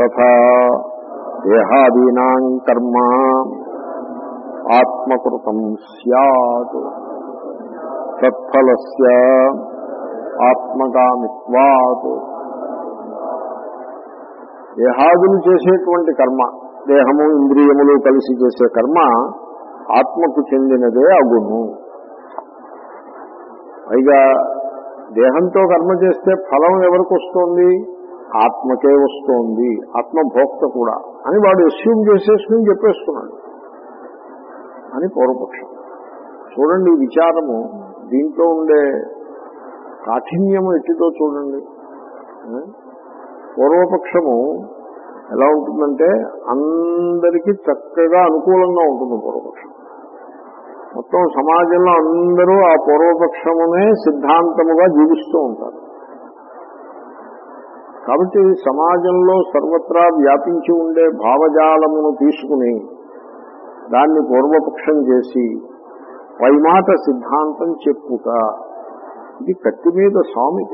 తథా దేహాదీనాం కర్మ ఆత్మకృతం సత్ తత్ఫలస్య ఆత్మగామిత్వాత్ దేహాదులు చేసేటువంటి కర్మ దేహము ఇంద్రియములు కలిసి చేసే కర్మ ఆత్మకు చెందినదే అగును పైగా దేహంతో కర్మ చేస్తే ఫలం ఎవరికి వస్తోంది ఆత్మకే వస్తోంది ఆత్మభోక్త కూడా అని వాడు ఎస్యూమ్ చేసేసుకుని చెప్పేస్తున్నాడు అని పూర్వపక్షం చూడండి ఈ విచారము దీంట్లో ఉండే కాఠిన్యము ఎట్టితో చూడండి ఆ? పూర్వపక్షము ఎలా ఉంటుందంటే అందరికీ చక్కగా అనుకూలంగా ఉంటుంది పూర్వపక్షం మొత్తం సమాజంలో అందరూ ఆ పూర్వపక్షమునే సిద్ధాంతముగా జీవిస్తూ ఉంటారు కాబట్టి సమాజంలో సర్వత్రా వ్యాపించి ఉండే భావజాలమును తీసుకుని దాన్ని పూర్వపక్షం చేసి పైమాట సిద్ధాంతం చెప్పుట ఇది కత్తి మీద స్వామిది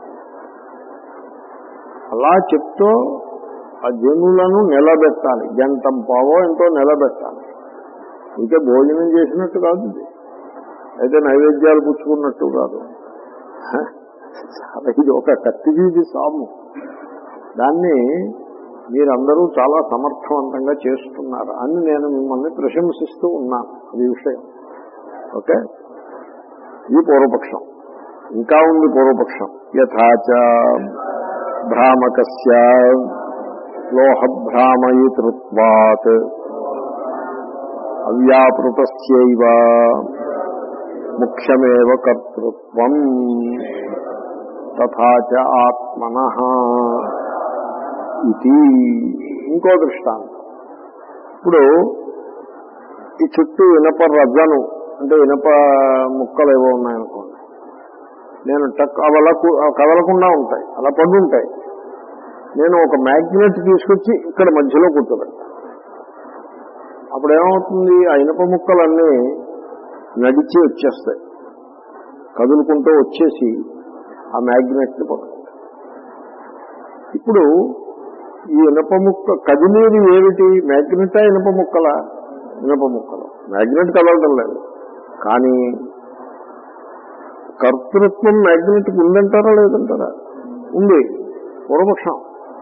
అలా చెప్తూ ఆ జనులను నిలబెట్టాలి గంటం పావో ఎంతో నిలబెట్టాలి ఇంకా భోజనం చేసినట్టు కాదు ఇది అయితే నైవేద్యాలు పుచ్చుకున్నట్టు కాదు హ? చాలా ఇది ఒక కత్తి వీధి సాము దాన్ని మీరందరూ చాలా సమర్థవంతంగా చేస్తున్నారు అని నేను మిమ్మల్ని ప్రశంసిస్తూ ఉన్నాను అది విషయం ఓకే ఇది పూర్వపక్షం ఇంకా ఉంది పూర్వపక్షం యథాచ భ్రామకస్య లోహభ్రామయితృత్వాత్ అవ్యాపృతస్యైవ ముఖ్యమేవ కర్తృత్వం తథాచ ఆత్మన ఇది ఇంకో దృష్టాంతం ఇప్పుడు ఈ చుట్టూ ఇనప రజను అంటే ఇనప ముక్కలు ఏవో ఉన్నాయనుకోండి నేను టక్ అవి అలా కు- అవి కదలకుండా ఉంటాయి అలా పడి ఉంటాయి నేను ఒక మ్యాగ్నెట్ తీసుకొచ్చి ఇక్కడ మధ్యలో కూర్చోబెడతాను అప్పుడు ఏమవుతుంది ఆ ఇనప ముక్కలన్నీ నడిచి వచ్చేస్తాయి కదులుకుంటూ వచ్చేసి ఆ మ్యాగ్నెట్ని పట్టుకుంటాయి ఇప్పుడు ఈ ఇనప ముక్క కదిలేది ఏమిటి మ్యాగ్నెటా ఇనప ముక్కల ఇనప ముక్కలు మ్యాగ్నెట్ కదలటం లేదు కానీ కర్తృత్వం మ్యాగ్నెట్కి ఉందంటారా లేదంటారా ఉంది పూర్వపక్షం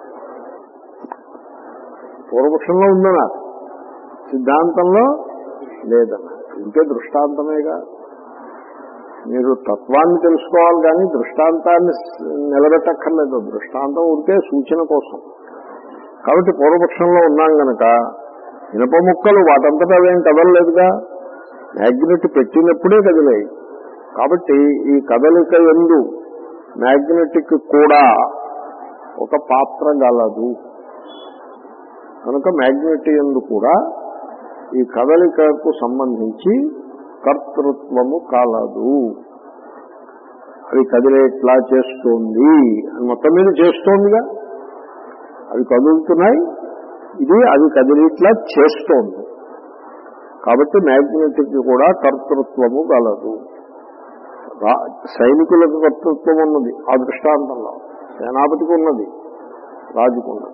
పూర్వపక్షంలో ఉందనా సిద్ధాంతంలో లేదన్నా ఇంకే దృష్టాంతమేగా మీరు తత్వాన్ని తెలుసుకోవాలి కానీ దృష్టాంతాన్ని స్- నిలబెట్టక్కర్లేదు దృష్టాంతం ఉంటే సూచన కోసం కాబట్టి పూర్వపక్షంలో ఉన్నాం గనక ఇనప ముక్కలు వాటంతటా అవేం కదలలేదుగా మ్యాగ్నెట్ పెట్టినప్పుడే కదిలాయి కాబట్టి ఈ కదలిక ఎందు మ్యాగ్నెటిక్ కూడా ఒక పాత్ర గలదు కనుక మ్యాగ్నెట్ ఎందు కూడా ఈ కదలికకు సంబంధించి కర్తృత్వము కలదు అవి కదిలేట్లా చేస్తోంది అని మొత్తం మీద చేస్తోందిగా అవి కదులుతున్నాయి ఇది అది కదిలిట్లా చేస్తోంది కాబట్టి మ్యాగ్నెటిక్ కూడా కర్తృత్వము గలదు రా- సైనికులకు కర్తృత్వం ఉన్నది ఆ దృష్టాంతంలో సేనాపతికి ఉన్నది రాజుకు ఉన్నది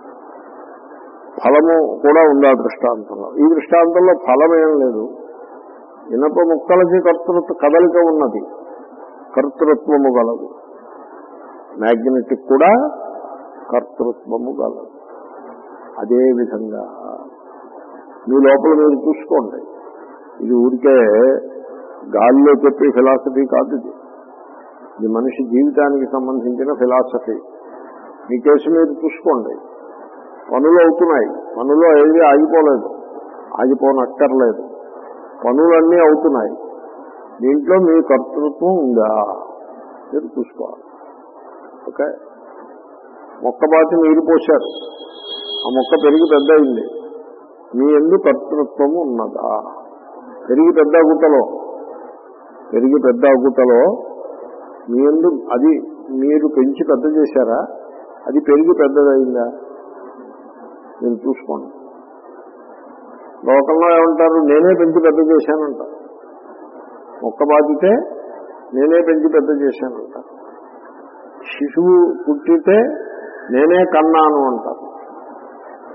ఫలము కూడా ఉంది ఆ దృష్టాంతంలో ఈ దృష్టాంతంలో ఫలం ఏం లేదు ఇనప ముక్కలకి కర్తృత్వ కదలిక ఉన్నది కర్తృత్వము గలదు మ్యాగ్నెటిక్ కూడా కర్తృత్వము గలదు అదే విధంగా మీ లోపల మీరు చూసుకోండి ఇది ఊరికే గాలిలో చెప్పే ఫిలాసఫీ కాదు ఇది ఇది మనిషి జీవితానికి సంబంధించిన ఫిలాసఫీ మీ కేసు మీరు చూసుకోండి పనులు అవుతున్నాయి పనులు ఏది ఆగిపోలేదు ఆగిపోనక్కర్లేదు పనులన్నీ అవుతున్నాయి దీంట్లో మీ కర్తృత్వం ఉందా మీరు చూసుకోవాలి ఓకే మొక్క బాటి నీరు పోశారు ఆ మొక్క పెరిగి పెద్ద అయింది మీ ఎందు కర్తృత్వము ఉన్నదా పెరిగి పెద్ద అగుటలో పెరిగి పెద్ద అగుటలో మీ ఎందు అది మీరు పెంచి పెద్ద చేశారా అది పెరిగి పెద్దదైందా మీరు చూసుకోండి లోకంలో ఏమంటారు నేనే పెంచి పెద్ద చేశానంటారు మొక్క బాధితే నేనే పెంచి పెద్ద చేశానంటారు శిశువు పుట్టితే నేనే కన్నాను అంటారు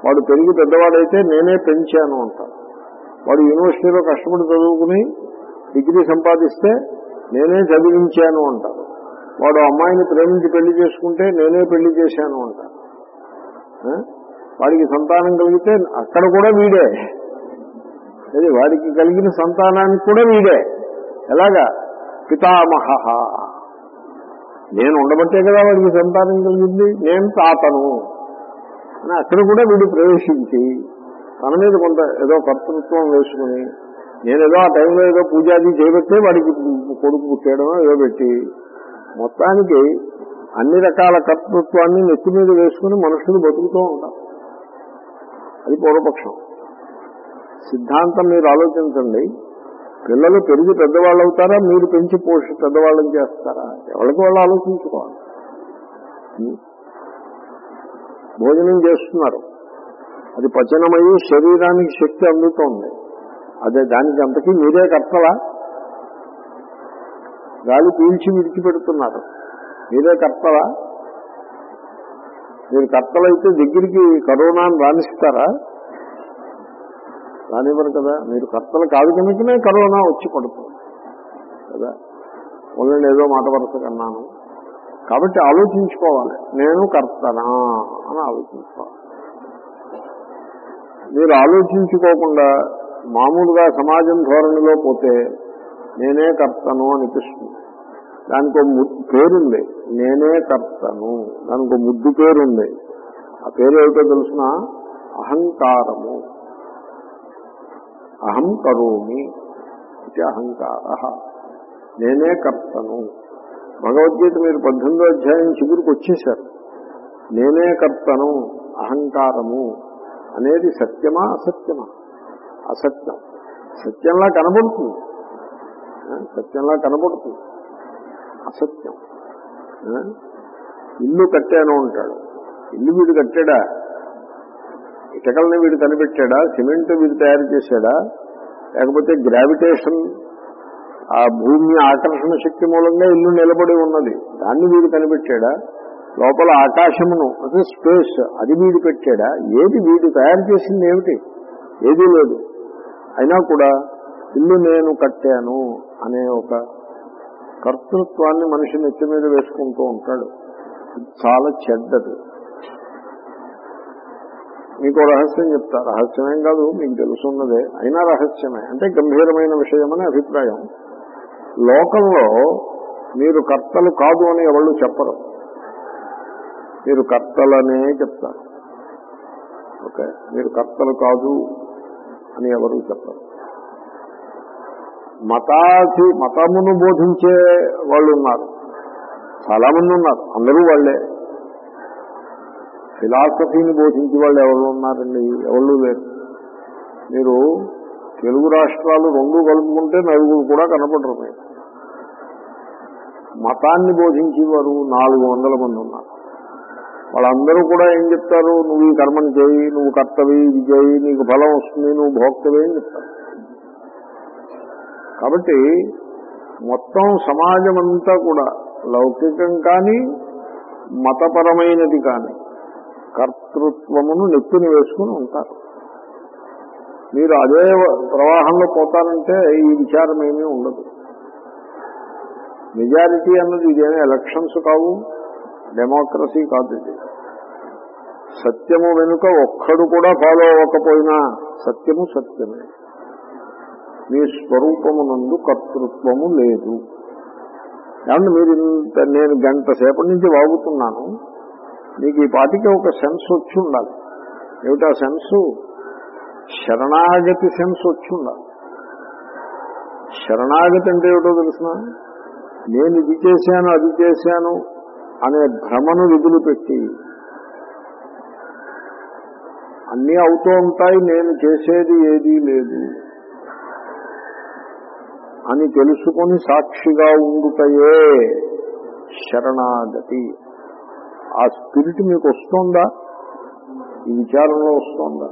వాడు పెరిగి పెద్దవాడైతే నేనే పెంచాను అంటారు వాడు యూనివర్సిటీలో కష్టపడి చదువుకుని డిగ్రీ సంపాదిస్తే నేనే చదివించాను అంటారు వాడు అమ్మాయిని ప్రేమించి పెళ్లి చేసుకుంటే నేనే పెళ్లి చేశాను అంటారు ఆ? వాడికి సంతానం కలిగితే అక్కడ కూడా వీడే అది వాడికి కలిగిన సంతానానికి కూడా వీడే ఎలాగా పితామహ నేను ఉండబట్టే కదా వాడికి సంతానం కలిగింది నేను తాతను అని అక్కడ కూడా వీడు ప్రవేశించి తన మీద కొంత ఏదో కర్తృత్వం వేసుకుని నేను ఏదో ఆ టైంలో ఏదో పూజాది చేయబట్టే వాడికి కొడుకు పుట్టేయడమో ఏదో పెట్టి మొత్తానికి అన్ని రకాల కర్తృత్వాన్ని నెత్తి మీద వేసుకుని మనుషులు బతుకుతూ ఉంటారు అది పూర్వపక్షం సిద్ధాంతం మీరు ఆలోచించండి పిల్లలు పెరిగి పెద్దవాళ్ళు అవుతారా మీరు పెంచి పోషి పెద్దవాళ్ళని చేస్తారా ఎవరికి వాళ్ళు ఆలోచించుకోవాలి భోజనం చేస్తున్నారు అది పచనమయ్యి శరీరానికి శక్తి అందుతోంది అదే దానికి అంతకీ మీరే కర్తలా గాలి పీల్చి విడిచిపెడుతున్నారు మీరే కర్తలా మీరు కర్తలైతే దగ్గరికి కరోనాను రాణిస్తారా రానివ్వరు కదా మీరు కర్తలు కాదు కనుకనే కరోనా వచ్చి పడుతుంది కదా మొదలు ఏదో మాట వరుస కన్నాను కాబట్టి ఆలోచించుకోవాలి నేను కర్తనా అని ఆలోచించుకోవాలి మీరు ఆలోచించుకోకుండా మామూలుగా సమాజం ధోరణిలో పోతే నేనే కర్తను అనిపిస్తుంది దానికి ఒక ము- పేరుంది నేనే కర్తను దానికి ఒక ముద్దు పేరుంది ఆ పేరు ఏమిటో తెలుసిన అహంకారము అహం కరోమి ఇది అహంకార నేనే కర్తను భగవద్గీత మీరు పద్దెనిమిదో అధ్యాయం చిగురికి వచ్చేశారు నేనే కర్తను అహంకారము అనేది సత్యమా అసత్యమా అసత్యం సత్యంలా కనబడుతుంది ఆ, సత్యంలా కనబడుతుంది అసత్యం ఆ, ఇల్లు కట్టాను అంటాడు ఇల్లు వీడు కట్టాడా ఇటకల్ని వీడు కనిపెట్టాడా సిమెంట్ వీడు తయారు చేశాడా లేకపోతే గ్రావిటేషన్ ఆ భూమి ఆకర్షణ శక్తి మూలంగా ఇల్లు నిలబడి ఉన్నది దాన్ని వీడు కనిపెట్టాడా లోపల ఆకాశమును అదే స్పేస్ అది వీడు పెట్టాడా ఏది వీడు తయారు చేసింది ఏమిటి ఏదీ లేదు అయినా కూడా ఇల్లు నేను కట్టాను అనే ఒక కర్తృత్వాన్ని మనిషి నెత్తి మీద వేసుకుంటూ ఉంటాడు ఇది చాలా చెడ్డది మీకు ఓ రహస్యం చెప్తా రహస్యమేం కాదు మీకు తెలుసున్నదే అయినా రహస్యమే అంటే గంభీరమైన విషయమని అభిప్రాయం లోకంలో మీరు కర్తలు కాదు అని ఎవళ్ళు చెప్పరు మీరు కర్తలనే చెప్తారు ఓకే మీరు కర్తలు కాదు అని ఎవరు చెప్పరు మతాచి మతమును బోధించే వాళ్ళు ఉన్నారు చాలా మంది ఉన్నారు అందరూ వాళ్ళే ఫిలాసఫీని బోధించే వాళ్ళు ఎవరు ఉన్నారండి ఎవరు లేరు మీరు తెలుగు రాష్ట్రాలు రెండు కలుపుకుంటే నలుగురు కూడా కనపడరు మీరు మతాన్ని బోధించేవారు నాలుగు వందల మంది ఉన్నారు వాళ్ళందరూ కూడా ఏం చెప్తారు నువ్వు ఈ కర్మని చేయి నువ్వు కర్తవి ఇది చేయి నీకు ఫలం వస్తుంది నువ్వు భోక్తవి అని చెప్తారు కాబట్టి మొత్తం సమాజం అంతా కూడా లౌకికం కానీ మతపరమైనది కానీ కర్తృత్వమును నెత్తిని వేసుకుని ఉంటారు మీరు అదే ప్రవాహంలో పోతారంటే ఈ విచారం ఏమీ ఉండదు మెజారిటీ అన్నది ఇదేమీ ఎలక్షన్స్ కావు డెమోక్రసీ కాదు ఇది సత్యము వెనుక ఒక్కడు కూడా ఫాలో అవ్వకపోయినా సత్యము సత్యమే మీ స్వరూపమునందు కర్తృత్వము లేదు ఏమంటే మీరు ఇంత నేను గంట సేపటి నుంచి వాగుతున్నాను మీకు ఈ పాటికి ఒక సెన్స్ వచ్చి ఉండాలి ఏమిటా సెన్సు శరణాగతి సెన్స్ వచ్చి ఉండాలి శరణాగతి అంటే ఏమిటో తెలుసిన నేను ఇది చేశాను అది చేశాను అనే భ్రమను విధులుపెట్టి అన్నీ అవుతూ ఉంటాయి నేను చేసేది ఏదీ లేదు అని తెలుసుకొని సాక్షిగా ఉండుటయే శరణాగతి ఆ స్పిరిట్ మీకు వస్తుందా ఈ విచారంలో వస్తుందా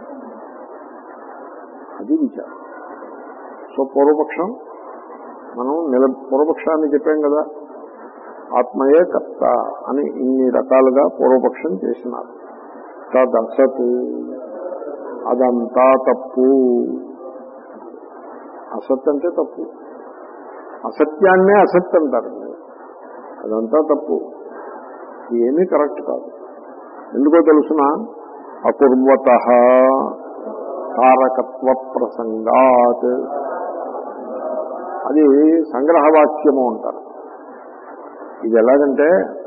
అది విచారం సో పూర్వపక్షం మనం నిల పూర్వపక్షాన్ని చెప్పాం కదా ఆత్మయే కర్త అని ఇన్ని రకాలుగా పూర్వపక్షం చేసినారు తదసత్ అదంతా తప్పు అసత్ అంటే తప్పు అసత్యాన్నే అసత్ అంటారు అదంతా తప్పు ఏమీ కరెక్ట్ కాదు ఎందుకో తెలుసిన అకుర్వత కారకత్వ ప్రసంగాత్ అది సంగ్రహవాక్యము అంటారు ఇది ఎలాగంటే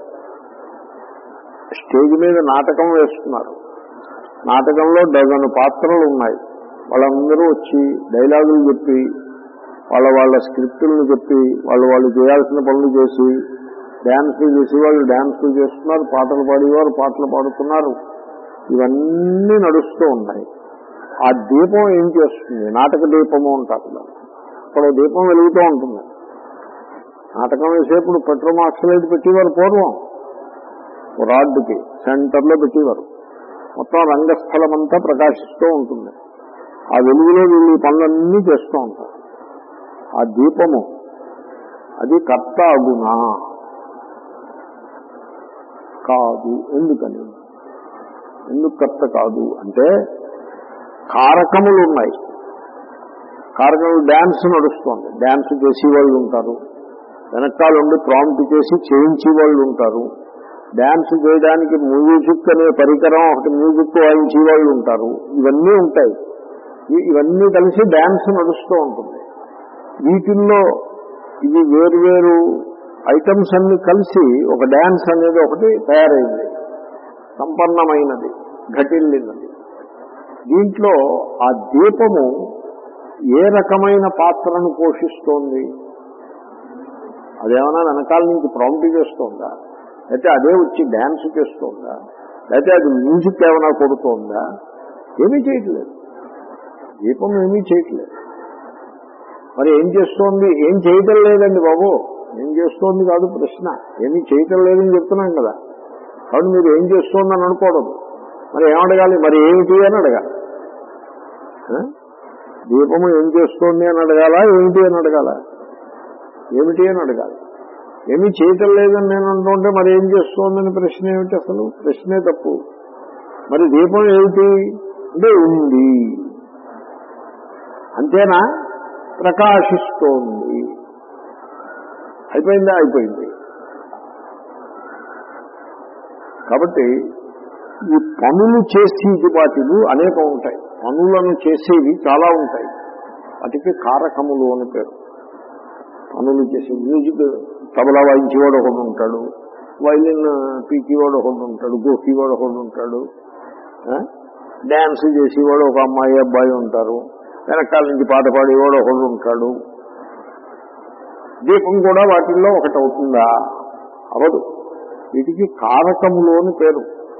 స్టేజ్ మీద నాటకం వేస్తున్నారు నాటకంలో డజన్ పాత్రలు ఉన్నాయి వాళ్ళందరూ వచ్చి డైలాగులు చెప్పి వాళ్ళ వాళ్ళ స్క్రిప్టులను చెప్పి వాళ్ళు వాళ్ళు చేయాల్సిన పనులు చేసి డ్యాన్సులు చేసి వాళ్ళు డ్యాన్సులు చేస్తున్నారు పాటలు పాడేవారు పాటలు పాడుతున్నారు ఇవన్నీ నడుస్తూ ఉన్నాయి ఆ దీపం ఏం చేస్తుంది నాటక దీపము అంటారు దాన్ని. అక్కడ ఓ దీపం వెలుగుతూ ఉంటుంది నాటకం వేసేప్పుడు పెట్రోల్ ఆక్సైడ్ పెట్టేవారు పూర్వం ఓ రాడ్డుకి సెంటర్లో పెట్టేవారు మొత్తం రంగస్థలం అంతా ప్రకాశిస్తూ ఉంటుంది ఆ వెలుగులో వీళ్ళు ఈ పనులన్నీ చేస్తూ ఉంటారు ఆ దీపము అది కర్త అగునా కాదు ఎందుకని ఎందుకు కర్త కాదు అంటే కారకములు ఉన్నాయి కారకములు డ్యాన్స్ నడుస్తోంది డ్యాన్స్ చేసే వాళ్ళు ఉంటారు వెనకాల ఉండి ప్రాంప్ట్ చేసి చేయించే వాళ్ళు ఉంటారు డ్యాన్స్ చేయడానికి మ్యూజిక్ అనే పరికరం ఒకటి మ్యూజిక్ వాయించే వాళ్ళు ఉంటారు ఇవన్నీ ఉంటాయి ఇ- ఇవన్నీ కలిసి డ్యాన్స్ నడుస్తూ ఉంటుంది వీటిల్లో ఇవి వేరువేరు ఐటమ్స్ అన్ని కలిసి ఒక డ్యాన్స్ అనేది ఒకటి తయారైంది సంపన్నమైనది ఘటిల్లినది దీంట్లో ఆ దీపము ఏ రకమైన పాత్రను పోషిస్తోంది అదేమన్నా వెనకాల నుంచి ప్రాంప్ట్ చేస్తోందా లేకపోతే అదే వచ్చి డ్యాన్స్ చేస్తోందా లేకపోతే అది మ్యూజిక్ ఏమైనా కొడుతోందా ఏమీ చేయట్లేదు దీపం ఏమీ చేయట్లేదు మరి ఏం చేస్తోంది ఏం చేయటం లేదండి బాబు ఏం చేస్తోంది కాదు ప్రశ్న ఏమీ చేయటం లేదని చెప్తున్నాం కదా కాబట్టి మీరు ఏం చేస్తోందని అనుకోవడం మరి ఏమడగాలి మరి ఏమిటి అని అడగాలి ఆ? దీపము ఏం చేస్తోంది అని అడగాల ఏమిటి అని అడగాల ఏమిటి అని అడగాలి ఏమీ చేయటం లేదని నేను అంటుంటే మరి ఏం చేస్తోందని ప్రశ్న ఏమిటి అసలు ప్రశ్నే తప్పు మరి దీపం ఏమిటి అంటే ఉంది అంతేనా ప్రకాశిస్తోంది అయిపోయిందా అయిపోయింది కాబట్టి ఈ పనులు చేసేది వాటిలు అనేకం ఉంటాయి పనులను చేసేవి చాలా ఉంటాయి వాటికి కారకములు అని పేరు పనులు చేసే మ్యూజిక్ తబలా వాయించేవాడు ఒకడు ఉంటాడు వైలిన్ పీకేవాడు ఒకడు ఉంటాడు గోకివాడు ఒకడు ఉంటాడు ఆ? డ్యాన్స్ చేసేవాడు ఒక అమ్మాయి అబ్బాయి ఉంటారు వెనకాల నుంచి పాట పాడేవాడు ఒకడు ఉంటాడు దీపం కూడా వాటిల్లో ఒకటి అవుతుందా అవదు వీటికి కారకములు అని పేరు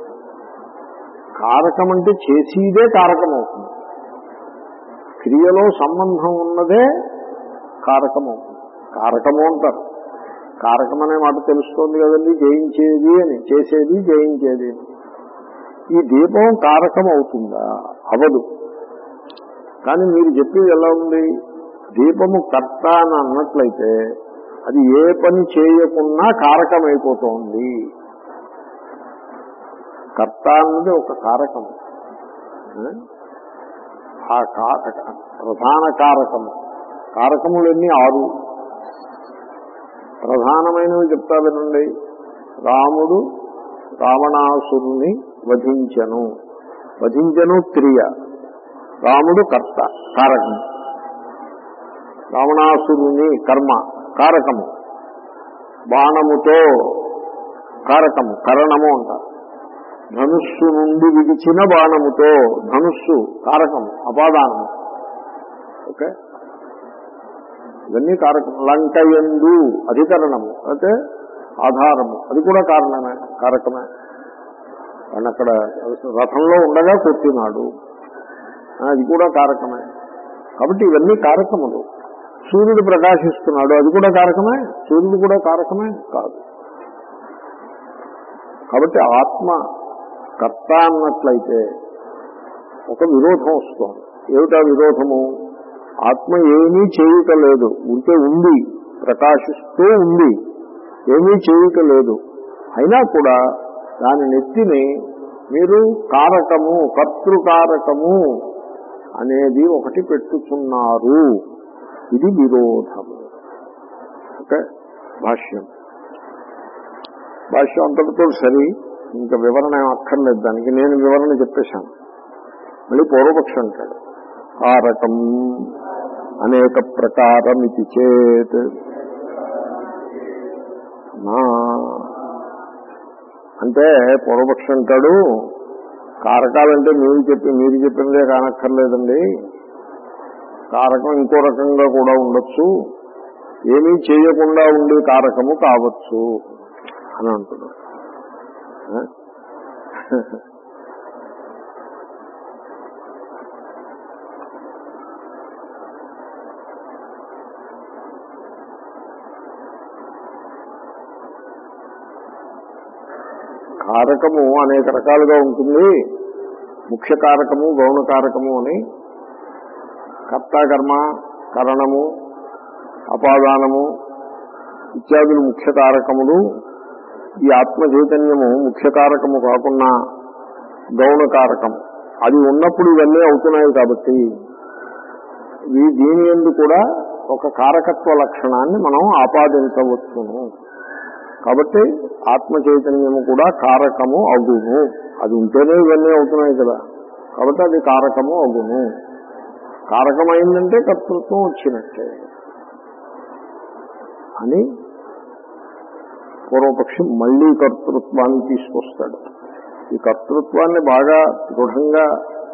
కారకం అంటే చేసేదే కారకం అవుతుంది క్రియలో సంబంధం ఉన్నదే కారకం అవుతుంది కారకము అంటారు కారకం అనే మాట తెలుస్తోంది కదండి జయించేది అని చేసేది జయించేది అని. ఈ దీపం కారకం అవుతుందా అవదు కానీ మీరు చెప్పేది ఎలా ఉంది దీపము కర్త అని అన్నట్లయితే అది ఏ పని చేయకున్నా కారకమైపోతోంది కర్త అన్నది ఒక కారకము ఆ? ఆ కా- ప్రధాన కారకము కారకములన్నీ ఆరు ప్రధానమైనవి చెప్తా వినండి రాముడు రావణాసురుని వధించను వధించను క్రియ రాముడు కర్త కారకము రావణాసురుని కర్మ కారకము బాణముతో కారకము కరణము అంటారు ధనుస్సు నుండి విడిచిన బాణముతో ధనుస్సు కారకము అపాదానము ఓకే ఇవన్నీ కారకం లంక ఎందు అధికరణము అయితే ఆధారము అది కూడా కారణమే కారకమే వాడిని అక్కడ రథంలో ఉండగా కొట్టినాడు అది కూడా కారకమే కాబట్టి ఇవన్నీ కారకములు సూర్యుడు ప్రకాశిస్తున్నాడు అది కూడా కారకమే సూర్యుడు కూడా కారకమే కాదు కాబట్టి ఆత్మ కర్త అన్నట్లయితే ఒక విరోధం వస్తుంది ఏమిటా విరోధము ఆత్మ ఏమీ చేయటలేదు ఉంటే ఉంది ప్రకాశిస్తూ ఉంది ఏమీ చేయటలేదు అయినా కూడా దాని నెత్తిని మీరు కారకము కర్తృకారకము అనేది ఒకటి పెట్టుతున్నారు ఇది విరోధము ఓకే భాష్యం భాష్యం అంతటితో సరి ఇంకా వివరణ ఏం అక్కర్లేదు దానికి నేను వివరణ చెప్పేశాను మళ్ళీ పూర్వపక్షం అంటాడు కారకం అనేక ప్రకారం ఇది చేత్ నా అంటే పూర్వపక్షం అంటాడు కారకాలంటే మీరు చెప్పి మీరు చెప్పిందే కానక్కర్లేదండి కారకం ఇంకో రకంగా కూడా ఉండొచ్చు ఏమీ చేయకుండా ఉండే కారకము కావచ్చు అని అంటున్నాడు ఆ? కారకము అనేక రకాలుగా ఉంటుంది ముఖ్య కారకము గౌణ కారకము అని కర్త కర్మ కరణము అపాదానము ఇత్యాదులు ముఖ్య కారకములు ఈ ఆత్మ చైతన్యము ముఖ్య కారకము కాకుండా గౌణ కారకము అది ఉన్నప్పుడు ఇవన్నీ అవుతున్నాయి కాబట్టి ఈ దీని ఎందు కూడా ఒక కారకత్వ లక్షణాన్ని మనం ఆపాదించవచ్చును కాబట్టి ఆత్మ చైతన్యము కూడా కారకము అగును అది ఉంటేనే ఇవన్నీ అవుతున్నాయి కదా కాబట్టి అది కారకము అగును కారకమైందంటే కర్తృత్వం వచ్చినట్టే అని పూర్వపక్షి మళ్లీ కర్తృత్వాన్ని తీసుకొస్తాడు ఈ కర్తృత్వాన్ని బాగా దృఢంగా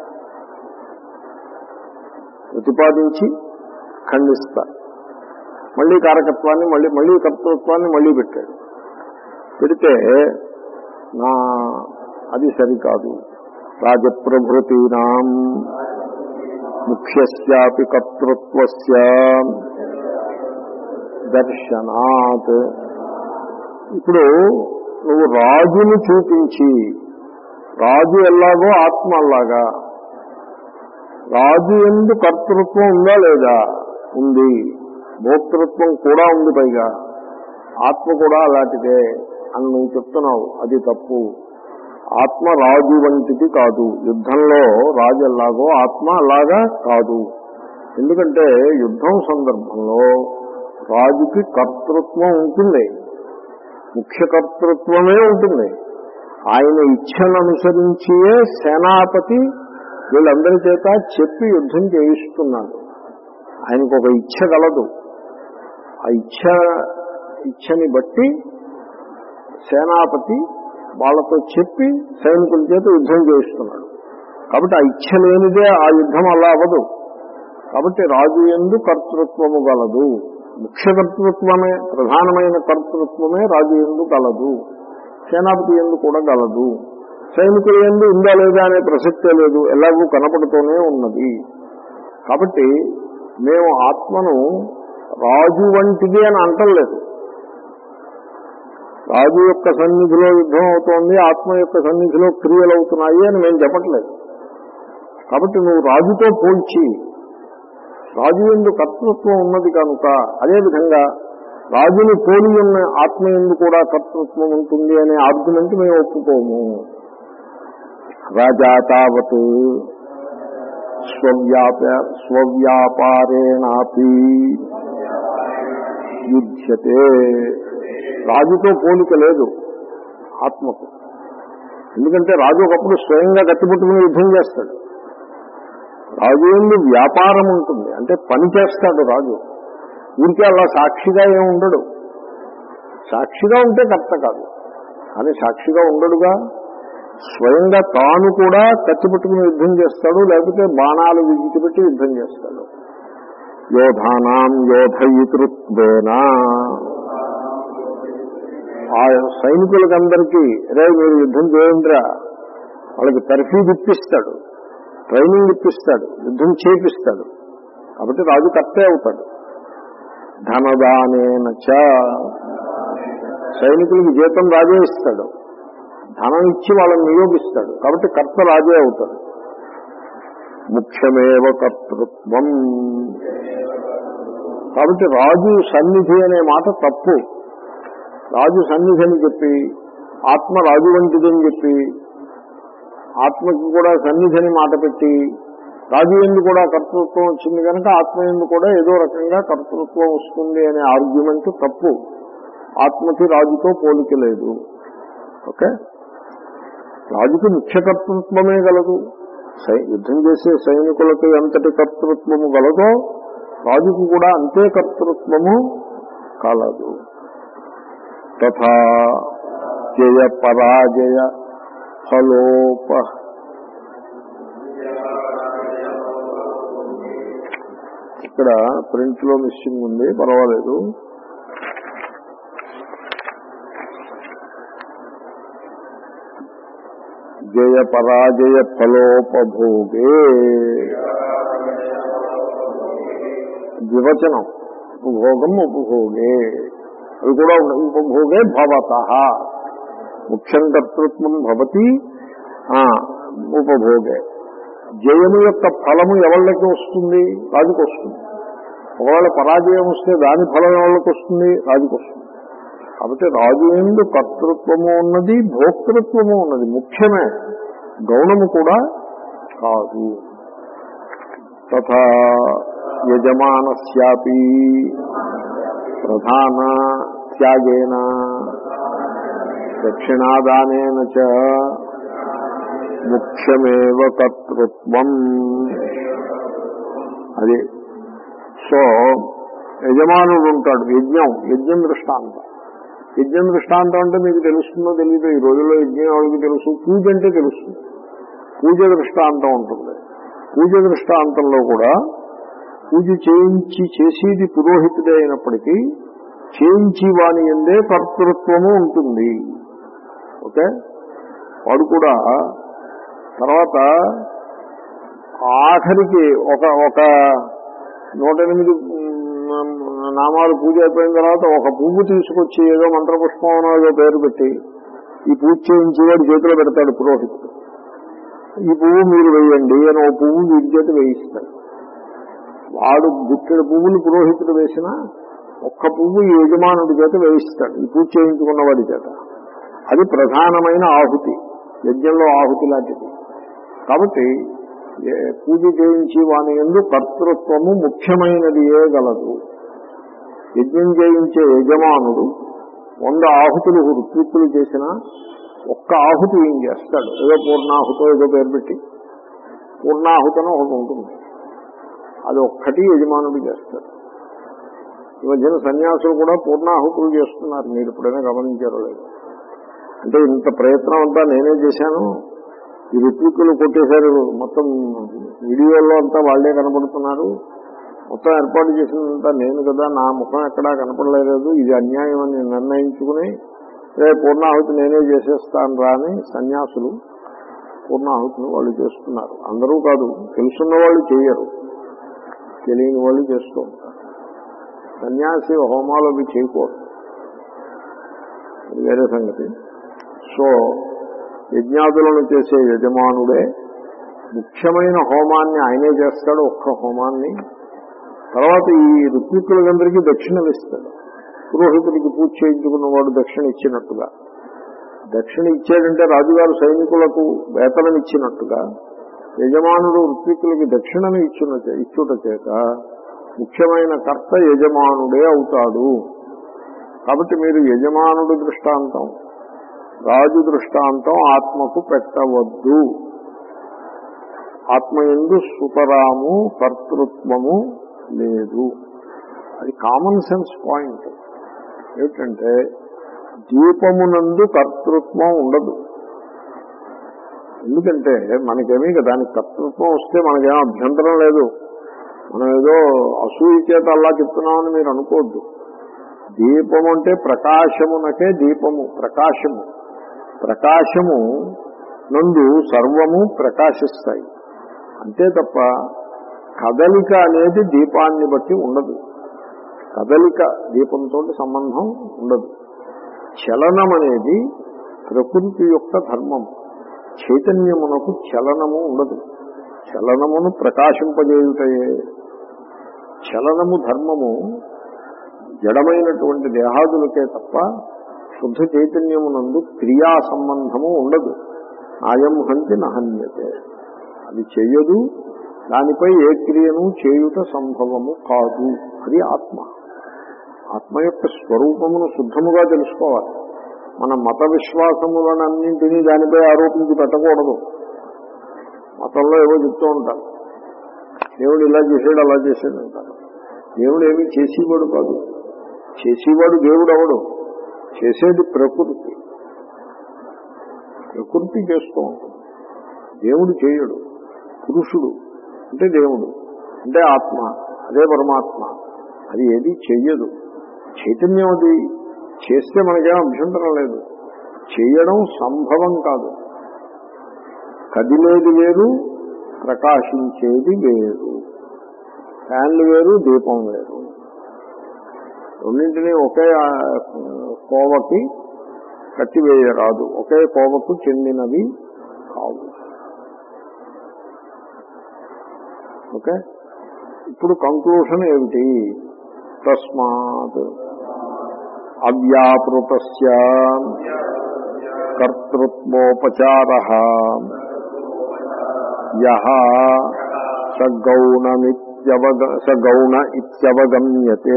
ప్రతిపాదించి ఖండిస్తారు మళ్లీ కారకత్వాన్ని మళ్ళీ మళ్లీ కర్తృత్వాన్ని మళ్లీ పెట్టాడు పెడితే నా అది సరికాదు రాజప్రభృతీనాం ముఖ్యస్యాపి కర్తృత్వస్య దర్శనాత్ ఇప్పుడు నువ్వు రాజుని చూపించి రాజు ఎలాగో ఆత్మ అల్లాగా రాజు ఎందు కర్తృత్వం ఉందా లేదా ఉంది భోక్తృత్వం కూడా ఉంది పైగా ఆత్మ కూడా అలాంటిదే అని నువ్వు చెప్తున్నావు అది తప్పు ఆత్మ రాజు వంటిది కాదు యుద్ధంలో రాజు ఎలాగో ఆత్మ అలాగా కాదు ఎందుకంటే యుద్ధం సందర్భంలో రాజుకి కర్తృత్వం ఉంటుంది ముఖ్య కర్తృత్వమే ఉంటుంది ఆయన ఇచ్ఛను అనుసరించియే సేనాపతి వీళ్ళందరి చేత చెప్పి యుద్ధం చేయిస్తున్నాడు ఆయనకు ఒక ఇచ్ఛ కలదు ఆ ఇచ్ఛ ఇచ్ఛని బట్టి సేనాపతి వాళ్ళతో చెప్పి సైనికుల చేత యుద్ధం చేయిస్తున్నాడు కాబట్టి ఆ ఇచ్ఛ లేనిదే ఆ యుద్ధం అలా అవ్వదు కాబట్టి రాజు ఎందు కర్తృత్వము గలదు ముఖ్య కర్తృత్వమే ప్రధానమైన కర్తృత్వమే రాజు ఎందు గలదు సేనాపతి ఎందు కూడా గలదు సైనికుల ఎందు ఉందా లేదా అనే ప్రసక్తే లేదు ఎలాగూ కనపడుతూనే ఉన్నది కాబట్టి మేము ఆత్మను రాజు వంటిది అని అంటలేదు రాజు యొక్క సన్నిధిలో యుద్ధం అవుతోంది ఆత్మ యొక్క సన్నిధిలో క్రియలు అవుతున్నాయి అని మేము చెప్పట్లేదు కాబట్టి నువ్వు రాజుతో పోల్చి రాజు ఎందు కర్తృత్వం ఉన్నది కనుక అదేవిధంగా రాజుని పోలి ఉన్న ఆత్మ ఎందు కూడా కర్తృత్వం ఉంటుంది అనే ఆర్గ్యుమెంట్ మేము ఒప్పుకోము రాజా తావత్ స్వవ్యాప స్వవ్యాపారేణాపి యుధ్యతే రాజుతో పోలిక లేదు ఆత్మకు ఎందుకంటే రాజు ఒకప్పుడు స్వయంగా గట్టిపట్టుకుని యుద్ధం చేస్తాడు రాజు ఎందు వ్యాపారం ఉంటుంది అంటే పని చేస్తాడు రాజు ఊరికే అలా సాక్షిగా ఏమి ఉండడు సాక్షిగా ఉంటే కర్త కాదు కానీ సాక్షిగా ఉండడుగా స్వయంగా తాను కూడా కచ్చిపెట్టుకుని యుద్ధం చేస్తాడు లేకపోతే బాణాలు విడిచిపెట్టి యుద్ధం చేస్తాడు యోధానాం యోధయితృత్వేనా ఆ సైనికులకందరికీ రే మీరు యుద్ధం చేయండిరా వాళ్ళకి తర్ఫీదు ఇప్పిస్తాడు ట్రైనింగ్ ఇప్పిస్తాడు యుద్ధం చేపిస్తాడు కాబట్టి రాజు కర్తే అవుతాడు ధనదానేన చ సైనికులకి జీతం రాజే ఇస్తాడు ధనం ఇచ్చి వాళ్ళని నియోగిస్తాడు కాబట్టి కర్త రాజే అవుతాడు ముఖ్యమేవ కర్తృత్వం కాబట్టి రాజు సన్నిధి అనే మాట తప్పు రాజు సన్నిధి అని చెప్పి ఆత్మ రాజు వంటిదని చెప్పి ఆత్మకి కూడా సన్నిధిని మాట పెట్టి రాజు ఎందు కూడా కర్తృత్వం వచ్చింది కనుక ఆత్మ ఎందు కూడా ఏదో రకంగా కర్తృత్వం వస్తుంది అనే ఆర్గ్యుమెంట్ తప్పు ఆత్మకి రాజుతో పోలిక లేదు ఓకే రాజుకి ముఖ్య కర్తృత్వమే గలదు సై- యుద్ధం చేసే సైనికులకు ఎంతటి కర్తృత్వము గలదో రాజుకు కూడా అంతే కర్తృత్వము కలదు తథా జయ పరాజయ ఫలోప ఇక్కడ ప్రింట్ లో మిస్సింగ్ ఉంది పర్వాలేదు జయ పరాజయ ఫలోపభోగే ద్వివచనం ఉపభోగం ఉపభోగే అవి కూడా ఉన్నాయి ఉపభోగే భవత ముఖ్యం కర్తృత్వం భవతి ఆ, ఉపభోగే జయము యొక్క ఫలము ఎవళ్ళకి వస్తుంది రాజుకు వస్తుంది ఒకవేళ పరాజయం వస్తే దాని ఫలం ఎవరికి వస్తుంది రాజుకు వస్తుంది కాబట్టి రాజు ఎందు కర్తృత్వము ఉన్నది భోక్తృత్వము ఉన్నది ముఖ్యమే గౌణము కూడా కాదు తథా యజమానస్యాపి ప్రధాన త్యాగేన దక్షిణాదానేన చ ముఖ్యమేవ కర్తృత్వం అది సో యజమానుడు ఉంటాడు యజ్ఞం యజ్ఞం దృష్టాంతం యజ్ఞం దృష్టాంతం అంటే మీకు తెలుస్తుందో తెలియదు ఈ రోజుల్లో యజ్ఞం ఎవరికి తెలుసు పూజ అంటే తెలుస్తుంది పూజ దృష్టాంతం ఉంటుంది పూజ దృష్టాంతంలో కూడా పూజ చేయించి చేసేది పురోహితుడే అయినప్పటికీ చేయించి వాని ఎందే కర్తృత్వము ఉంటుంది ఓకే వాడు కూడా తర్వాత ఆఖరికి ఒక ఒక నూట ఎనిమిది మ్, నామాలు పూజ అయిపోయిన తర్వాత ఒక పువ్వు తీసుకొచ్చి ఏదో మంత్రపుష్పం అనో ఏదో పేరు పెట్టి ఈ పూజ చేయించి వాడు చేతిలో పెడతాడు పురోహితుడు ఈ పువ్వు మీరు వేయండి అని ఓ పువ్వు వీడి చేత వేయిస్తాడు వాడు గుట్టెడు పువ్వులు పురోహితుడు వేసిన ఒక్క పువ్వు ఈ యజమానుడి చేత వేయిస్తాడు ఈ పూజ చేయించుకున్న వాడి చేత అది ప్రధానమైన ఆహుతి యజ్ఞంలో ఆహుతి లాంటిది కాబట్టి ఏ పూజ చేయించి వాని ఎందు కర్తృత్వము ముఖ్యమైనది ఏ గలదు యజ్ఞం చేయించే యజమానుడు వంద ఆహుతులు ఋత్విక్కులు చేసిన ఒక్క ఆహుతి ఏం చేస్తాడు ఏదో పూర్ణాహుతో ఏదో పేరు పెట్టి పూర్ణాహుతను ఒకటి ఉంటుంది అది ఒక్కటి యజమానుడు చేస్తాడు ఈ మధ్యన సన్యాసులు కూడా పూర్ణాహుతులు చేస్తున్నారు మీరు ఎప్పుడైనా గమనించారో లేదు అంటే ఇంత ప్రయత్నం అంతా నేనే చేశాను ఈ ఋత్విక్కులు కొట్టేశారు మొత్తం వీడియోలో అంతా వాళ్లే కనపడుతున్నారు మొత్తం ఏర్పాటు చేసినంతా నేను కదా నా ముఖం ఎక్కడా కనపడలేదు ఇది అన్యాయం అని నిర్ణయించుకుని రే పూర్ణాహుతి నేనే చేసేస్తాను రా అని సన్యాసులు పూర్ణాహుతిని వాళ్ళు చేస్తున్నారు అందరూ కాదు తెలుసున్న వాళ్ళు చేయరు తెలియని వాళ్ళు చేస్తూ ఉంటారు సన్యాసి హోమాలు అవి చేయకూడదు అది వేరే సంగతి సో యజ్ఞాదులను చేసే యజమానుడే ముఖ్యమైన హోమాన్ని ఆయనే చేస్తాడు ఒక్క హోమాన్ని తర్వాత ఈ ఋత్విక్కులందరికీ దక్షిణలు ఇస్తాడు పురోహితుడికి పూజ చేయించుకున్నవాడు దక్షిణ ఇచ్చినట్టుగా దక్షిణ ఇచ్చాడంటే రాజుగారు సైనికులకు వేతనం ఇచ్చినట్టుగా యజమానుడు ఋత్విక్కులకి దక్షిణను ఇచ్చిన ఇచ్చుట చేత ముఖ్యమైన కర్త యజమానుడే అవుతాడు కాబట్టి మీరు యజమానుడి దృష్టాంతం రాజు దృష్టాంతం ఆత్మకు పెట్టవద్దు ఆత్మ ఎందు సుతరాము కర్తృత్వము లేదు అది కామన్ సెన్స్ పాయింట్ ఏమిటంటే దీపమునందు కర్తృత్వం ఉండదు ఎందుకంటే మనకేమీ కదా దానికి కర్తృత్వం వస్తే మనకేం అభ్యంతరం లేదు మనం ఏదో అసూయ చేత అలా చెప్తున్నామని మీరు అనుకోవద్దు దీపము అంటే ప్రకాశమునకే దీపము ప్రకాశము ప్రకాశము నందు సర్వము ప్రకాశిస్తాయి అంతే తప్ప కదలిక అనేది దీపాన్ని బట్టి ఉండదు కదలిక దీపంతో సంబంధం ఉండదు చలనం అనేది ప్రకృతి యొక్క ధర్మం చైతన్యమునకు చలనము ఉండదు చలనమును ప్రకాశింపజేయుటయే చలనము ధర్మము జడమైనటువంటి దేహాదులకే తప్ప శుద్ధ చైతన్యమునందు క్రియా సంబంధము ఉండదు నాయం హంతి నహన్యతే అది చెయ్యదు దానిపై ఏ క్రియను చేయుట సంభవము కాదు అది ఆత్మ ఆత్మ యొక్క స్వరూపమును శుద్ధముగా తెలుసుకోవాలి మన మత విశ్వాసములనన్నింటినీ దానిపై ఆరోపించి పెట్టకూడదు మతంలో ఏవో చెప్తూ ఉంటారు దేవుడు ఇలా చేసాడు అలా చేశాడు అంటారు దేవుడు ఏమీ చేసేవాడు కాదు చేసేవాడు దేవుడు అవడు చేసేది ప్రకృతి ప్రకృతి చేస్తూ ఉంటుంది దేవుడు చేయడు పురుషుడు అంటే దేవుడు అంటే ఆత్మ అదే పరమాత్మ అది ఏది చెయ్యదు చైతన్యం అది చేస్తే మనకేం అభ్యంతరం లేదు చేయడం సంభవం కాదు కదిలేది వేరు ప్రకాశించేది వేరు ఫ్యాన్లు వేరు దీపం వేరు రెండింటినీ ఒకే ఆ, కోవకి కట్టివేయరాదు ఒకే కోవకు చెందినవి కావు ఓకే ఇప్పుడు కంక్లూషన్ ఏమిటి తస్మాత్ అవ్యాపృత కర్తృత్వోపచార యహ సగౌణమిత్యవగ సగౌణ ఇత్యవగమ్యతే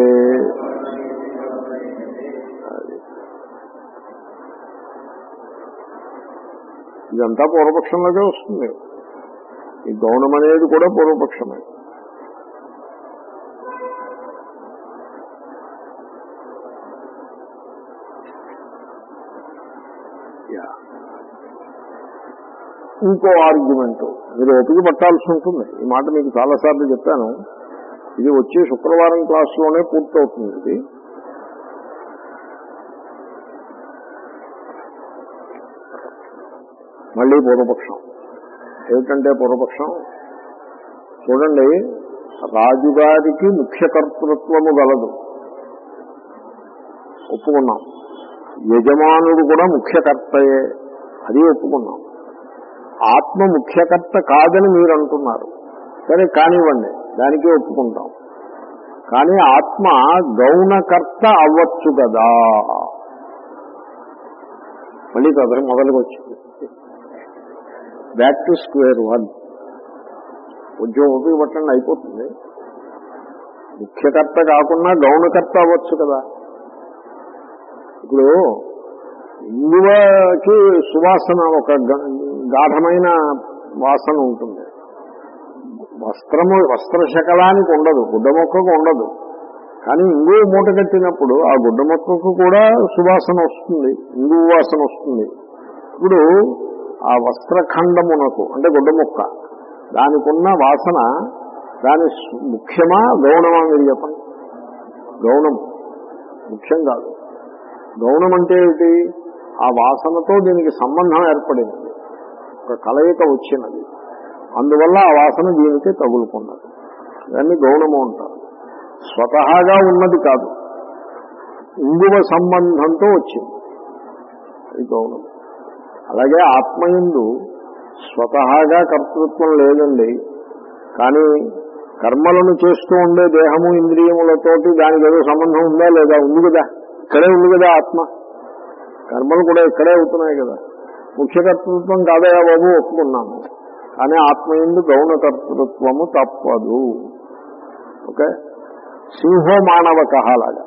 ఇదంతా పూర్వపక్షంలోకే వస్తుంది ఈ గౌణం అనేది కూడా పూర్వపక్షమే యా. ఇంకో ఆర్గ్యుమెంట్ మీరు ఓపిక పట్టాల్సి ఉంటుంది ఈ మాట మీకు చాలాసార్లు చెప్పాను ఇది వచ్చే శుక్రవారం క్లాసులోనే పూర్తవుతుంది ఇది మళ్ళీ పూర్వపక్షం ఏమిటంటే పూర్వపక్షం చూడండి రాజుగారికి ముఖ్య కర్తృత్వము గలదు ఒప్పుకున్నాం యజమానుడు కూడా ముఖ్యకర్తయే అది ఒప్పుకున్నాం ఆత్మ ముఖ్యకర్త కాదని మీరు అంటున్నారు సరే కానివ్వండి దానికి ఒప్పుకుంటాం కానీ ఆత్మ గౌణకర్త అవ్వచ్చు కదా మళ్ళీ తొందర మొదలుగా వచ్చింది బ్యాక్ టు స్క్వేర్ వన్ కొంచెం ఓపిక పట్టండి అయిపోతుంది ముఖ్యకర్త కాకుండా గౌణకర్త అవ్వచ్చు కదా ఇప్పుడు ఇంగువకి సువాసన ఒక గ- గాఢమైన వాసన ఉంటుంది వస్త్రము వస్త్రశకలానికి ఉండదు గుడ్డ మొక్కకు ఉండదు కానీ ఇంగువ మూట కట్టినప్పుడు ఆ గుడ్డ మొక్కకు కూడా సువాసన వస్తుంది ఇంగువ వాసన వస్తుంది ఇప్పుడు ఆ వస్త్రఖండమునకు అంటే గుడ్డ మొక్క దానికి ఉన్న వాసన దాని సు- ముఖ్యమా గౌణమా మీరు చెప్పండి గౌణం ముఖ్యం కాదు గౌణం అంటే ఏమిటి ఆ వాసనతో దీనికి సంబంధం ఏర్పడింది ఒక కలయిక వచ్చినది అందువల్ల ఆ వాసన దీనికి తగులుకున్నది దాన్ని గౌణము అంటారు స్వతహాగా ఉన్నది కాదు ఇంగువ సంబంధంతో వచ్చింది అది గౌణం అలాగే ఆత్మయందు స్వతహాగా కర్తృత్వం లేదండి కానీ కర్మలను చేస్తూ ఉండే దేహము ఇంద్రియములతోటి దానికి ఏదో సంబంధం ఉందా లేదా ఉంది కదా ఇక్కడే ఉంది కదా ఆత్మ కర్మలు కూడా ఇక్కడే అవుతున్నాయి కదా ముఖ్య కర్తృత్వం కాదయా బాబు ఒప్పుకున్నాను కానీ ఆత్మయందు గౌణ కర్తృత్వము తప్పదు ఓకే సింహో మానవక లాగా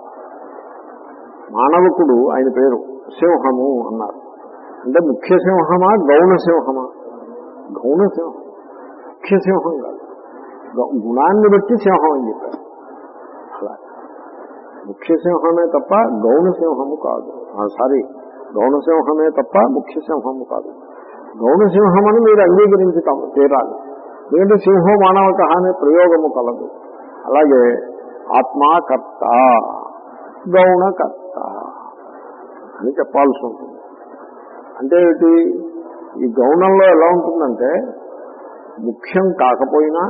మానవకుడు ఆయన పేరు సింహము అన్నారు అంటే ముఖ్య సింహమా గౌణ సింహమా గౌణ సింహం ముఖ్య సింహం కాదు గౌ- గుణాన్ని బట్టి సింహం అని చెప్పారు అలా ముఖ్య సింహమే తప్ప గౌణ సింహము కాదు సారీ గౌణ సింహమే తప్ప ముఖ్య సింహము కాదు గౌణ సింహమని మీరు అంగీకరించి తమ- తీరాలి ఎందుకంటే సింహం మానవత అనే ప్రయోగము కలదు అలాగే ఆత్మాకర్త గౌణకర్త అని చెప్పాల్సి ఉంటుంది అంటే ఏంటి ఈ గౌణంలో ఎలా ఉంటుందంటే ముఖ్యం కాకపోయినా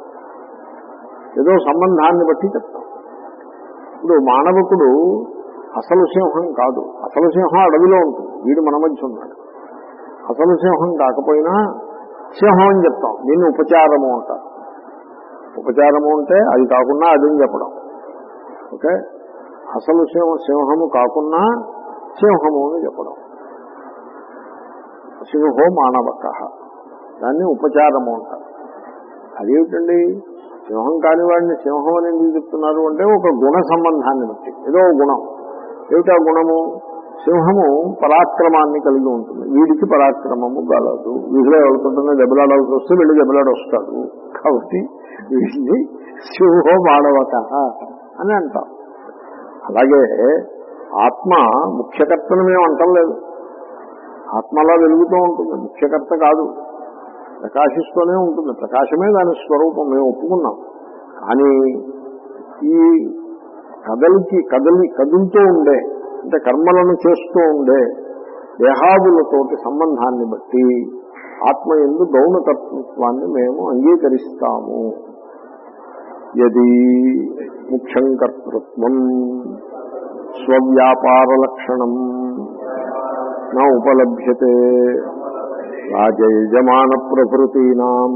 ఏదో సంబంధాన్ని బట్టి చెప్తాం ఇప్పుడు మానవకుడు అసలు సింహం కాదు అసలు సింహం అడవిలో ఉంటుంది వీడు మన మధ్య ఉన్నాడు అసలు సింహం కాకపోయినా సింహం అని చెప్తాం దీన్ని ఉపచారము అంటారు ఉపచారము అంటే అది కాకుండా అదని చెప్పడం ఓకే అసలు సింహ సింహము కాకుండా సింహము అని చెప్పడం సింహో మానవక దాన్ని ఉపచారము అంటారు అదేమిటండి సింహం కాని వాడిని సింహం అని ఎందుకు చెప్తున్నారు అంటే ఒక గుణ సంబంధాన్ని బట్టి ఏదో ఒక గుణం ఏమిటా గుణము సింహము పరాక్రమాన్ని కలిగి ఉంటుంది వీడికి పరాక్రమము గలదు వీధిలో వెళ్తుంటేనే దెబ్బలాడాల్సి వస్తే వెళ్ళి దెబ్బలాడి వస్తాడు కాబట్టి వీడిని సింహో మానవక అని అంటాం అలాగే ఆత్మ ముఖ్యకర్తను మేము అంటం లేదు ఆత్మలా వెలుగుతూ ఉంటుంది ముఖ్యకర్త కాదు ప్రకాశిస్తూనే ఉంటుంది ప్రకాశమే దాని స్వరూపం మేము ఒప్పుకున్నాం కానీ ఈ కదలికి కదలి కదులుతూ ఉండే అంటే కర్మలను చేస్తూ ఉండే దేహాదులతోటి సంబంధాన్ని బట్టి ఆత్మ ఎందు గౌణతత్వాన్ని మేము అంగీకరిస్తాము యది ముఖ్యం కర్తృత్వం స్వవ్యాపార లక్షణం నా ఉపలభ్యతే రాజయజమాన ప్రభృతీనాం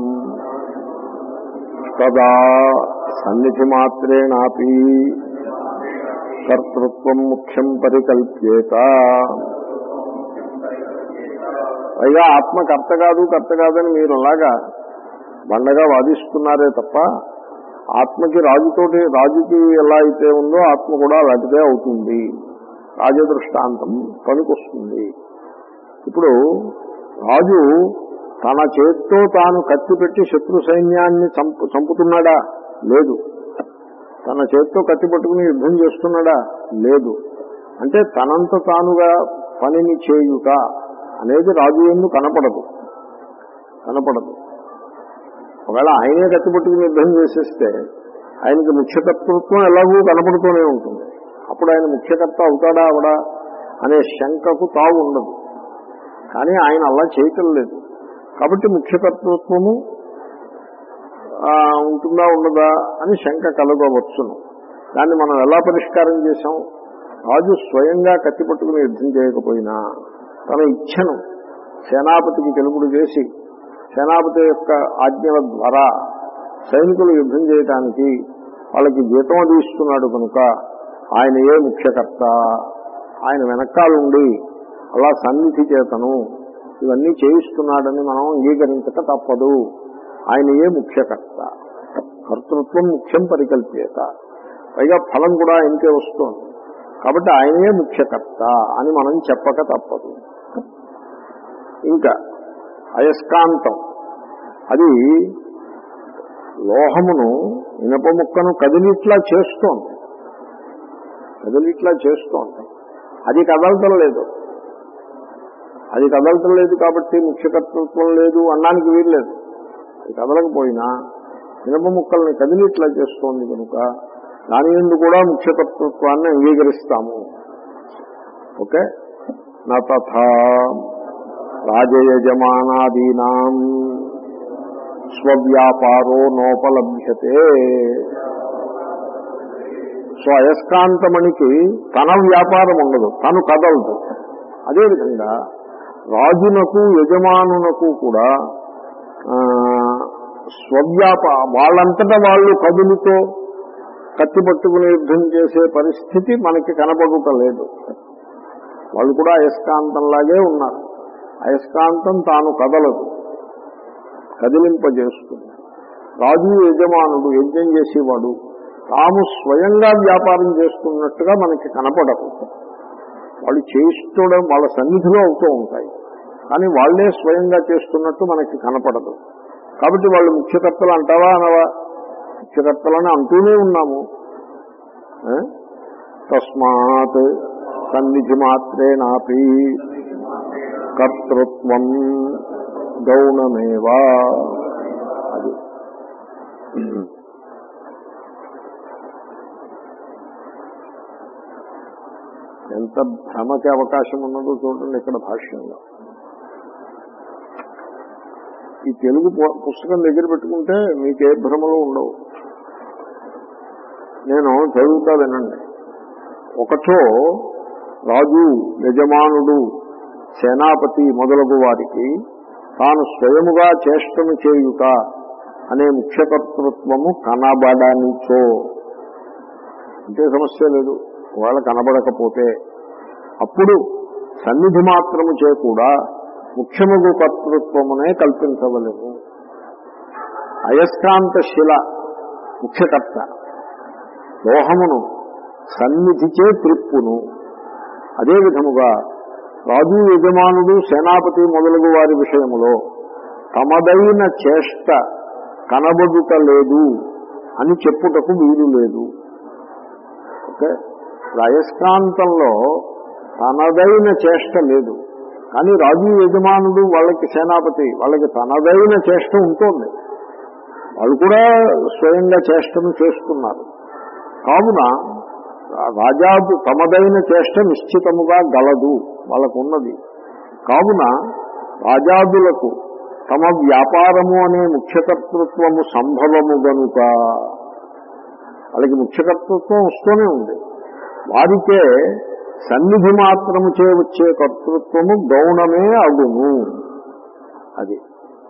తదా సన్నిధి మాత్రేణాపి కర్తృత్వం ముఖ్యం పరికల్ప్యేత పైగా ఆత్మ కర్త కాదు కర్త కాదని మీరు అలాగా బండగా వాదిస్తున్నారే తప్ప ఆత్మకి రాజుతోటి రాజుకి ఎలా అయితే ఉందో ఆత్మ కూడా అలాంటిదే అవుతుంది రాజదృష్టాంతం పనికొస్తుంది ఇప్పుడు రాజు తన చేత్తో తాను కత్తి పెట్టి శత్రు సైన్యాన్ని చంపు చంపుతున్నాడా లేదు తన చేత్తో కత్తి పట్టుకుని యుద్ధం చేస్తున్నాడా లేదు అంటే తనంత తానుగా పనిని చేయుట అనేది రాజు ఎందు కనపడదు కనపడదు ఒకవేళ ఆయనే కత్తి పట్టుకుని యుద్ధం చేసేస్తే ఆయనకి ముఖ్యకర్తృత్వం ఎలాగూ కనపడుతూనే ఉంటుంది అప్పుడు ఆయన ముఖ్యకర్త అవుతాడా అవడా అనే శంకకు తావు ఉండదు కానీ ఆయన అలా చేయటం లేదు కాబట్టి ముఖ్యకర్తృత్వము ఆ, ఉంటుందా ఉండదా అని శంక కలగవచ్చును దాన్ని మనం ఎలా పరిష్కారం చేశాం రాజు స్వయంగా కత్తి పట్టుకుని యుద్ధం చేయకపోయినా తన ఇచ్ఛను సేనాపతికి తెలుపుడు చేసి సేనాపతి యొక్క ఆజ్ఞల ద్వారా సైనికులు యుద్ధం చేయడానికి వాళ్ళకి జీతం అది ఇస్తున్నాడు కనుక ఆయన ఏ ముఖ్యకర్త ఆయన వెనకాలండి అలా సన్నిధి చేతను ఇవన్నీ చేయిస్తున్నాడని మనం అంగీకరించక తప్పదు ఆయన ఏ ముఖ్యకర్త కర్తృత్వం ముఖ్యం పరికల్ప్యత పైగా ఫలం కూడా ఆయనకే వస్తుంది కాబట్టి ఆయనే ముఖ్యకర్త అని మనం చెప్పక తప్పదు ఇంకా అయస్కాంతం అది లోహమును ఇనప ముక్కను కదిలిట్లా చేస్తోంది కదిలిట్లా చేస్తోంది అది కదలటం లేదు అది కదలటం లేదు కాబట్టి ముఖ్యకర్తృత్వం లేదు అనడానికి వీల్లేదు అది కదలకపోయినా ఇనప ముక్కల్ని కదిలిట్లా చేస్తోంది కనుక దాని ఎందు కూడా ముఖ్యకర్తృత్వాన్ని అంగీకరిస్తాము ఓకే నా తథా రాజయజమానాదీనాం స్వవ్యాపారో నోపలభ్యతే సో అయస్కాంతమణికి తన వ్యాపారం ఉండదు తను కదలదు అదేవిధంగా రాజునకు యజమానునకు కూడా ఆ, స్వవ్యాప వాళ్ళంతటా వాళ్ళు కదులుతో కత్తి పట్టుకుని యుద్ధం చేసే పరిస్థితి మనకి కనపడుట లేదు వాళ్ళు కూడా అయస్కాంతంలాగే ఉన్నారు అయస్కాంతం తాను కదలదు కదిలింపజేస్తుంది రాజు యజమానుడు యజ్ఞం చేసేవాడు తాము స్వయంగా వ్యాపారం చేస్తున్నట్టుగా మనకి కనపడదు వాళ్ళు చేస్తుండడం వాళ్ళ సన్నిధిలో అవుతూ ఉంటాయి కానీ వాళ్లే స్వయంగా చేస్తున్నట్టు మనకి కనపడదు కాబట్టి వాళ్ళు ముఖ్యకర్తలు అంటావా అనవా ముఖ్యకర్తలని అంటూనే ఉన్నాము ఆ? తస్మాత్ సన్నిధి మాత్రే నాపి కర్తృత్వం గౌణమేవా అది ఎంత భ్రమకి అవకాశం ఉన్నదో చూడండి ఇక్కడ భాష్యంలో ఈ తెలుగు పు- పుస్తకం దగ్గర పెట్టుకుంటే మీకు ఏ భ్రమలు ఉండవు నేను చదువుతా వినండి ఒకచో రాజు యజమానుడు సేనాపతి మొదలగు వారికి తాను స్వయముగా చేష్టను చేయుట అనే ముఖ్యకర్తృత్వము కనబడనిచో అంటే సమస్య లేదు ఒకవేళ కనబడకపోతే అప్పుడు సన్నిధి మాత్రము చే కూడా ముఖ్యముగు కర్తృత్వమునే కల్పించవలేము అయస్కాంత శిల ముఖ్యకర్త లోహమును సన్నిధిచే త్రిప్పును అదే విధముగా రాజు యజమానుడు సేనాపతి మొదలగు వారి విషయములో తమదైన చేష్ట కనబడుట లేదు అని చెప్పుటకు వీలు లేదు ఓకే ఇప్పుడు అయస్కాంతంలో తనదైన చేష్ట లేదు కానీ రాజు యజమానుడు వాళ్ళకి సేనాపతి వాళ్ళకి తనదైన చేష్ట ఉంటుంది వాళ్ళు కూడా స్వయంగా చేష్టను చేస్తున్నారు కావున రాజాదు తమదైన చేష్ట నిశ్చితముగా గలదు వాళ్ళకు ఉన్నది కావున రాజాదులకు తమ వ్యాపారము అనే ముఖ్యకర్తృత్వము సంభవము గనుక వాళ్ళకి ముఖ్యకర్తృత్వం వస్తూనే ఉంది వారికే సన్నిధి మాత్రము చే వచ్చే కర్తృత్వము గౌణమే అగును అది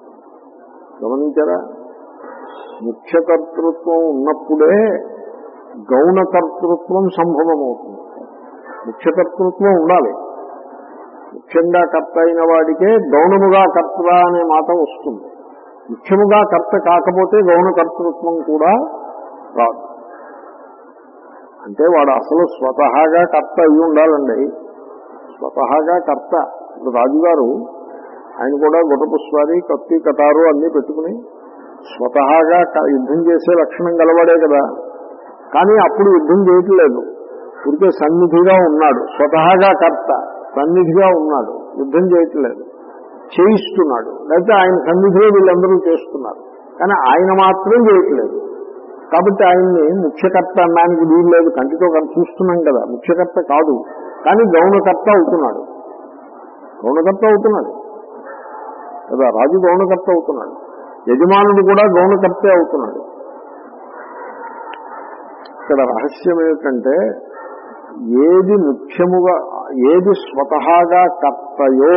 గమనించారా ముఖ్యకర్తృత్వం ఉన్నప్పుడే గౌణకర్తృత్వం సంభవమవుతుంది ముఖ్యకర్తృత్వం ఉండాలి ముఖ్యంగా కర్త అయిన వాడికే గౌణముగా కర్త అనే మాట వస్తుంది ముఖ్యముగా కర్త కాకపోతే గౌణకర్తృత్వం కూడా రాదు అంటే వాడు అసలు స్వతహాగా కర్త అయి ఉండాలండి స్వతహాగా కర్త ఇప్పుడు రాజుగారు ఆయన కూడా గుటపుస్వారి కత్తి కటారు అన్నీ పెట్టుకుని స్వతహాగా క- యుద్ధం చేసే లక్షణం గలవాడే కదా కానీ అప్పుడు యుద్ధం చేయట్లేదు ఊరికే సన్నిధిగా ఉన్నాడు స్వతహాగా కర్త సన్నిధిగా ఉన్నాడు యుద్ధం చేయట్లేదు చేయిస్తున్నాడు లేకపోతే ఆయన సన్నిధిలో వీళ్ళందరూ చేస్తున్నారు కానీ ఆయన మాత్రం చేయట్లేదు కాబట్టి ఆయన్ని ముఖ్యకర్త అనడానికి వీలు లేదు కంటితో కన్- చూస్తున్నాం కదా ముఖ్యకర్త కాదు కానీ గౌణకర్త అవుతున్నాడు గౌణకర్త అవుతున్నాడు కదా రాజు గౌణకర్త అవుతున్నాడు యజమానుడు కూడా గౌణకర్తే అవుతున్నాడు ఇక్కడ రహస్యం ఏమిటంటే ఏది ముఖ్యముగా ఏది స్వతహాగా కర్తయో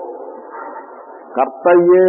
కర్తయ్యే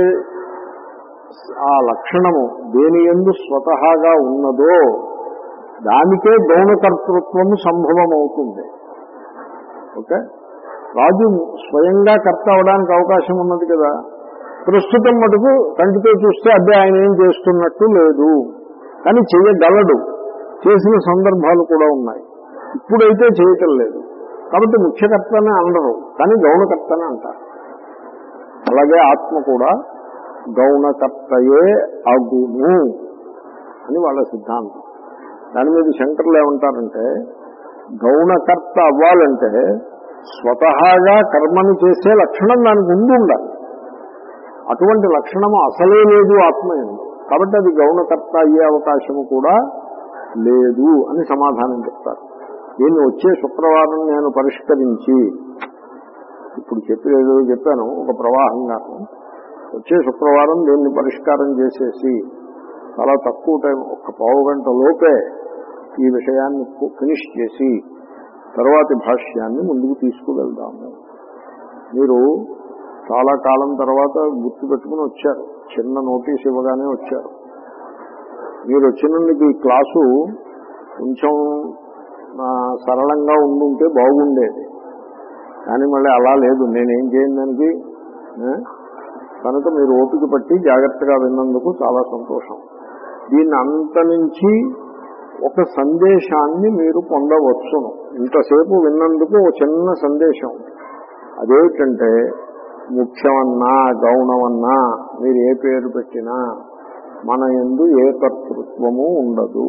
ఆ లక్షణము దేని ఎందు స్వతహాగా ఉన్నదో దానికే గౌణకర్తృత్వము సంభవమవుతుంది ఓకే రాజు స్వయంగా కర్త అవడానికి అవకాశం ఉన్నది కదా ప్రస్తుతం మటుకు కంటితో చూస్తే అదే ఆయన ఏం చేస్తున్నట్టు లేదు కానీ చెయ్యగలడు చేసిన సందర్భాలు కూడా ఉన్నాయి ఇప్పుడైతే చేయటం లేదు కాబట్టి ముఖ్యకర్తనే అనరు కానీ గౌణకర్తనే అంటారు అలాగే ఆత్మ కూడా గౌణకర్తయే అగును అని వాళ్ళ సిద్ధాంతం దాని మీద శంకర్లు ఏమంటారంటే గౌణకర్త అవ్వాలంటే స్వతహాగా కర్మను చేసే లక్షణం దానికి ఉండి ఉండాలి అటువంటి లక్షణము అసలే లేదు ఆత్మ ఎందు కాబట్టి అది గౌణకర్త అయ్యే అవకాశము కూడా లేదు అని సమాధానం చెప్తారు దీన్ని వచ్చే శుక్రవారం నేను పరిష్కరించి ఇప్పుడు చెప్పేదో చెప్పాను ఒక ప్రవాహంగా వచ్చే శుక్రవారం దీన్ని పరిష్కారం చేసేసి చాలా తక్కువ టైం ఒక పావు గంట లోపే ఈ విషయాన్ని ఫినిష్ చేసి తర్వాతి భాష్యాన్ని ముందుకు తీసుకువెళ్దాము మీరు చాలా కాలం తర్వాత గుర్తు పెట్టుకుని వచ్చారు చిన్న నోటీస్ ఇవ్వగానే వచ్చారు మీరు వచ్చినందుకు ఈ క్లాసు కొంచెం ఆ, సరళంగా ఉండుంటే బాగుండేది కానీ మళ్ళీ అలా లేదు నేనేం చేయను దానికి ఆ? కనుక మీరు ఓపిక పట్టి జాగ్రత్తగా విన్నందుకు చాలా సంతోషం దీన్ని అంత నుంచి ఒక సందేశాన్ని మీరు పొందవచ్చును ఇంతసేపు విన్నందుకు ఒక చిన్న సందేశం అదేమిటంటే ముఖ్యమన్నా గౌణమన్నా మీరు ఏ పేరు పెట్టినా మన ఎందు ఏ కర్తృత్వము ఉండదు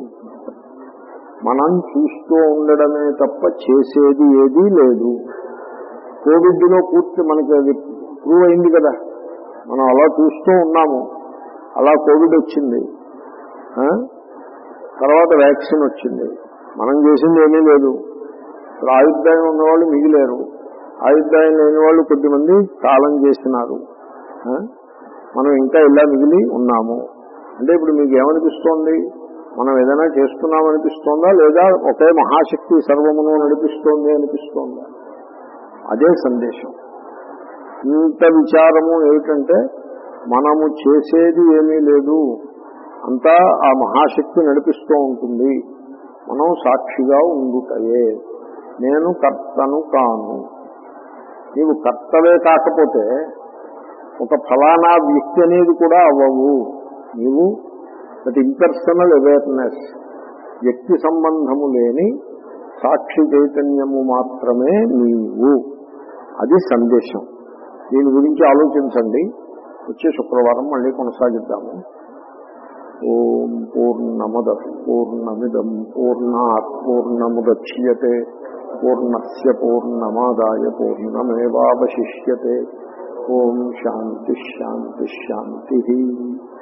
మనం చూస్తూ ఉండడమే తప్ప చేసేది ఏదీ లేదు కోవిడ్లో పూర్తి మనకి అది ప్రూవ్ అయింది కదా మనం అలా చూస్తూ ఉన్నాము అలా కోవిడ్ వచ్చింది ఆ? తర్వాత వ్యాక్సిన్ వచ్చింది మనం చేసింది ఏమీ లేదు ఇప్పుడు ఆయుర్దాయం ఉన్నవాళ్ళు మిగిలేరు ఆయుర్దాయం లేని వాళ్ళు కొద్దిమంది కాలం చేసినారు ఆ? మనం ఇంకా ఇలా మిగిలి ఉన్నాము అంటే ఇప్పుడు మీకు ఏమనిపిస్తోంది మనం ఏదైనా చేస్తున్నాం అనిపిస్తోందా లేదా ఒకే మహాశక్తి సర్వమును నడిపిస్తోంది అనిపిస్తోందా అదే సందేశం ఇంత విచారము ఏమిటంటే మనము చేసేది ఏమీ లేదు అంతా ఆ మహాశక్తి నడిపిస్తూ ఉంటుంది మనం సాక్షిగా ఉండుటయే నేను కర్తను కాను నీవు కర్తవే కాకపోతే ఒక ఫలానా వ్యక్తి అనేది కూడా అవ్వవు నీవు దట్ ఇంపర్సనల్ అవేర్నెస్ వ్యక్తి సంబంధము లేని సాక్షి చైతన్యము మాత్రమే నీవు అది సందేశం దీని గురించి ఆలోచించండి వచ్చే శుక్రవారం మళ్ళీ కొనసాగిద్దాము ఓం పూర్ణమద పూర్ణమిదం పూర్ణాత్ పూర్ణముద్యతే పూర్ణస్ పూర్ణమాదాయ పూర్ణమేవాశిష్యతే ఓం శాంతి శాంతి శాంతి